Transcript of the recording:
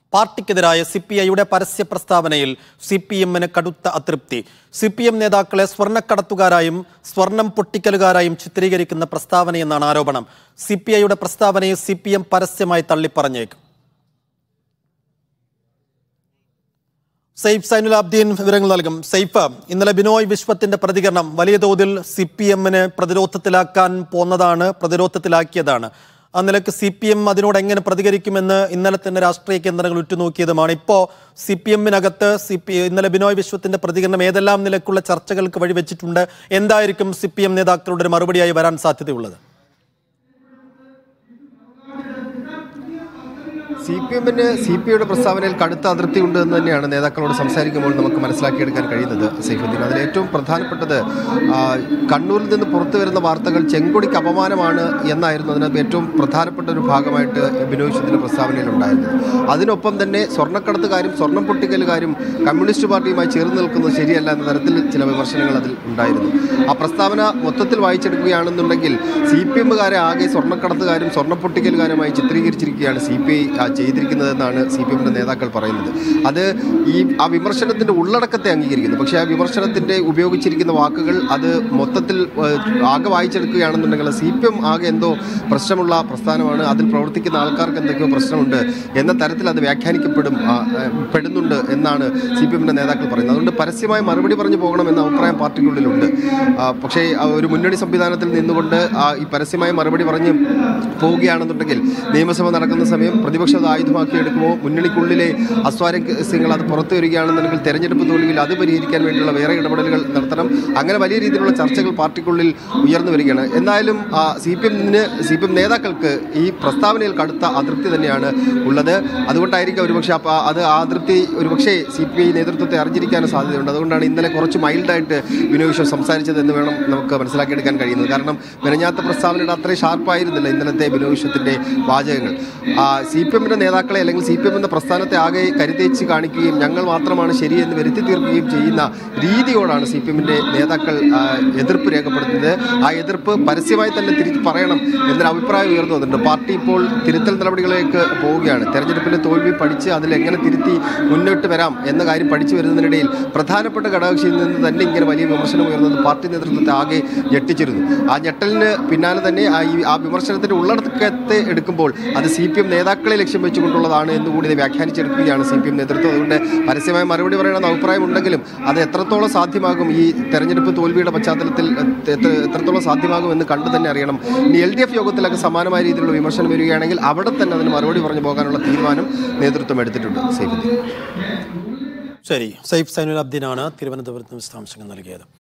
പാർട്ടിക്കെതിരായ C P ഐയുടെ പരസ്യ പ്രസ്താവനയിൽ സി പി എമ്മിന് കടുത്ത അതൃപ്തി സി പി എം നേതാക്കളെ സ്വർണ്ണക്കടത്തുകാരായും സ്വർണം പൊട്ടിക്കലുകാരായും ചിത്രീകരിക്കുന്ന പ്രസ്താവനയെന്നാണ് ആരോപണം സി പി ഐയുടെ പ്രസ്താവനയെ സി പി എം പരസ്യമായി തള്ളിപ്പറഞ്ഞേക്കും സെയ്ഫ് സൈനുലാബ്ദീൻ വിവരങ്ങൾ നൽകും സെയ്ഫ് ഇന്നലെ ബിനോയ് വിശ്വത്തിന്റെ പ്രതികരണം വലിയ തോതിൽ സി പി എമ്മിനെ പ്രതിരോധത്തിലാക്കാൻ പോന്നതാണ് പ്രതിരോധത്തിലാക്കിയതാണ് ആ നിലക്ക് സി പി എം അതിനോട് എങ്ങനെ പ്രതികരിക്കുമെന്ന് ഇന്നലെ തന്നെ രാഷ്ട്രീയ കേന്ദ്രങ്ങൾ ഉറ്റുനോക്കിയതുമാണ് ഇപ്പോൾ സി പി എമ്മിനകത്ത് സി പി ഇന്നലെ ബിനോയ് വിശ്വത്തിന്റെ പ്രതികരണം ഏതെല്ലാം നിലക്കുള്ള ചർച്ചകൾക്ക് വഴിവെച്ചിട്ടുണ്ട് എന്തായിരിക്കും സി പി എം നേതാക്കളുടെ ഒരു മറുപടിയായി വരാൻ സാധ്യതയുള്ളത് സി പി എമ്മിന് സി പി ഐയുടെ പ്രസ്താവനയിൽ കടുത്ത അതൃപ്തി ഉണ്ട് എന്ന് തന്നെയാണ് നേതാക്കളോട് സംസാരിക്കുമ്പോൾ നമുക്ക് മനസ്സിലാക്കിയെടുക്കാൻ കഴിയുന്നത് സൈഫുദ്ദീൻ അതിൽ ഏറ്റവും പ്രധാനപ്പെട്ടത് ആ, കണ്ണൂരിൽ നിന്ന് പുറത്തു വരുന്ന വാർത്തകൾ ചെങ്കൊടിക്ക് അപമാനമാണ് എന്നായിരുന്നു അതിനകത്ത് ഏറ്റവും പ്രധാനപ്പെട്ട ഒരു ഭാഗമായിട്ട് ബിനോയ് വിശ്വത്തിന്റെ പ്രസ്താവനയിൽ ഉണ്ടായിരുന്നത് അതിനൊപ്പം തന്നെ സ്വർണ്ണക്കടത്തുകാരും സ്വർണ്ണം പൊട്ടിക്കലുകാരും കമ്മ്യൂണിസ്റ്റ് പാർട്ടിയുമായി ചേർന്ന് നിൽക്കുന്നത് ശരിയല്ല എന്ന തരത്തിൽ ചില വിമർശനങ്ങൾ അതിൽ ഉണ്ടായിരുന്നു ആ പ്രസ്താവന മൊത്തത്തിൽ വായിച്ചെടുക്കുകയാണെന്നുണ്ടെങ്കിൽ സി പി എമ്മുകാരെ ആകെ സ്വർണ്ണക്കടത്തുകാരും സ്വർണ്ണപ്പൊട്ടിക്കലുകാരുമായി ചിത്രീകരിച്ചിരിക്കുകയാണ് സി പി ഐ ചെയ്തിരിക്കുന്നതെന്നാണ് സി പി എമ്മിന്റെ നേതാക്കൾ പറയുന്നത് അത് ഈ ആ വിമർശനത്തിന്റെ ഉള്ളടക്കത്തെ അംഗീകരിക്കുന്നു പക്ഷേ ആ വിമർശനത്തിന്റെ ഉപയോഗിച്ചിരിക്കുന്ന വാക്കുകൾ അത് മൊത്തത്തിൽ ഏഹ്, ആകെ വായിച്ചെടുക്കുകയാണെന്നുണ്ടെങ്കിൽ സി പി എം ആകെ എന്തോ പ്രശ്നമുള്ള പ്രസ്ഥാനമാണ് അതിൽ പ്രവർത്തിക്കുന്ന ആൾക്കാർക്ക് എന്തൊക്കെയോ പ്രശ്നമുണ്ട് എന്ന തരത്തിൽ അത് വ്യാഖ്യാനിക്കപ്പെടും ആ, ഏഹ്, പെടുന്നുണ്ട് എന്നാണ് സി പി എമ്മിന്റെ നേതാക്കൾ പറയുന്നത് അതുകൊണ്ട് പരസ്യമായി മറുപടി പറഞ്ഞു പോകണമെന്ന അഭിപ്രായം പാർട്ടിക്കുള്ളിലുണ്ട് ആ, പക്ഷേ ആ, ഒരു മുന്നണി സംവിധാനത്തിൽ നിന്നുകൊണ്ട് ആ, ഈ പരസ്യമായി മറുപടി പറഞ്ഞ് പോവുകയാണെന്നുണ്ടെങ്കിൽ നിയമസഭ നടക്കുന്ന സമയം പ്രതിപക്ഷം അത് ആയുധമാക്കി എടുക്കുമോ മുന്നണിക്കുള്ളിലെ അസ്വാരസ്യങ്ങൾ അത് പുറത്തു വരികയാണെന്നുണ്ടെങ്കിൽ തെരഞ്ഞെടുപ്പ് തോൽവിയിൽ അത് പരിഹരിക്കാൻ വേണ്ടിയുള്ള വേറെ ഇടപെടലുകൾ നടത്തണം അങ്ങനെ വലിയ രീതിയിലുള്ള ചർച്ചകൾ പാർട്ടിക്കുള്ളിൽ ഉയർന്നു വരികയാണ് എന്നാലും സി പി എമ്മിന് സി പി എം നേതാക്കൾക്ക് ഈ പ്രസ്താവനയിൽ കടുത്ത അതൃപ്തി തന്നെയാണ് ഉള്ളത് അതുകൊണ്ടായിരിക്കും ഒരുപക്ഷെ അപ്പ അത് ആ അതൃപ്തി ഒരുപക്ഷെ സി പി ഐ നേതൃത്വത്തെ അറിഞ്ഞിരിക്കാനും സാധ്യതയുണ്ട് അതുകൊണ്ടാണ് ഇന്നലെ കുറച്ച് മൈൽഡായിട്ട് വിനോദ് വിശ്വം സംസാരിച്ചത് എന്ന് വേണം നമുക്ക് മനസ്സിലാക്കിയെടുക്കാൻ കഴിയുന്നത് കാരണം മെനഞ്ഞാത്ത പ്രസ്താവനയുടെ അത്രയും ഷാർപ്പായിരുന്നില്ല ഇന്നലത്തെ വിനോദ് വിശ്വത്തിന്റെ വാചകങ്ങൾ സി പി എമ്മിന്റെ നേതാക്കളെ അല്ലെങ്കിൽ സി പി എമ്മിന്റെ പ്രസ്ഥാനത്തെ ആകെ കരുതേച്ച് കാണിക്കുകയും ഞങ്ങൾ മാത്രമാണ് ശരിയെന്ന് വരുത്തി തീർക്കുകയും ചെയ്യുന്ന രീതിയോടാണ് സി പി എമ്മിന്റെ നേതാക്കൾ ആ, എതിർപ്പ് രേഖപ്പെടുത്തുന്നത് ആ എതിർപ്പ് പരസ്യമായി തന്നെ തിരിച്ച് പറയണം എന്നൊരു അഭിപ്രായം ഉയർന്നു വന്നിട്ടുണ്ട് പാർട്ടി ഇപ്പോൾ തിരുത്തൽ നടപടികളിലേക്ക് പോവുകയാണ് തെരഞ്ഞെടുപ്പിലെ തോൽവി പഠിച്ച് അതിൽ എങ്ങനെ തിരുത്തി മുന്നോട്ട് വരാം എന്ന കാര്യം പഠിച്ചു വരുന്നതിനിടയിൽ പ്രധാനപ്പെട്ട ഘടകകക്ഷിയിൽ നിന്ന് തന്നെ ഇങ്ങനെ വലിയ വിമർശനം ഉയർന്നത് പാർട്ടി നേതൃത്വത്തെ ആകെ ഞെട്ടിച്ചിരുന്നു ആ ഞെട്ടലിന് പിന്നാലെ തന്നെ ആ ഈ ആ വിമർശനത്തിന്റെ ഉള്ളടക്കത്തെ എടുക്കുമ്പോൾ അത് സി പി എം നേതാക്കളെ ലക്ഷ്യം വെച്ചുകൊണ്ടുള്ളതാണ് എന്നുകൂടി ഇത് വ്യാഖ്യാനിച്ചെടുക്കുകയാണ് സി പി എം നേതൃത്വം അതുകൊണ്ട് പരസ്യമായ മറുപടി പറയണമെന്ന് അഭിപ്രായം ഉണ്ടെങ്കിലും അത് എത്രത്തോളം സാധ്യമാകും ഈ തെരഞ്ഞെടുപ്പ് തോൽവിയുടെ പശ്ചാത്തലത്തിൽ എത്ര- എത്രത്തോളം സാധ്യമാകും എന്ന് കണ്ടു തന്നെ അറിയണം ഇനി എൽ ഡി എഫ് യോഗത്തിലൊക്കെ സമാനമായ രീതിയിലുള്ള വിമർശനം വരികയാണെങ്കിൽ അവിടെ തന്നെ അതിന് മറുപടി പറഞ്ഞു പോകാനുള്ള തീരുമാനം നേതൃത്വം എടുത്തിട്ടുണ്ട് സൈഫുദ്ദീൻ ശരി സൈഫ് സൈനുലാബ്ദീനാണ് തിരുവനന്തപുരത്ത് നിന്ന് വിശദാംശങ്ങൾ നൽകിയത്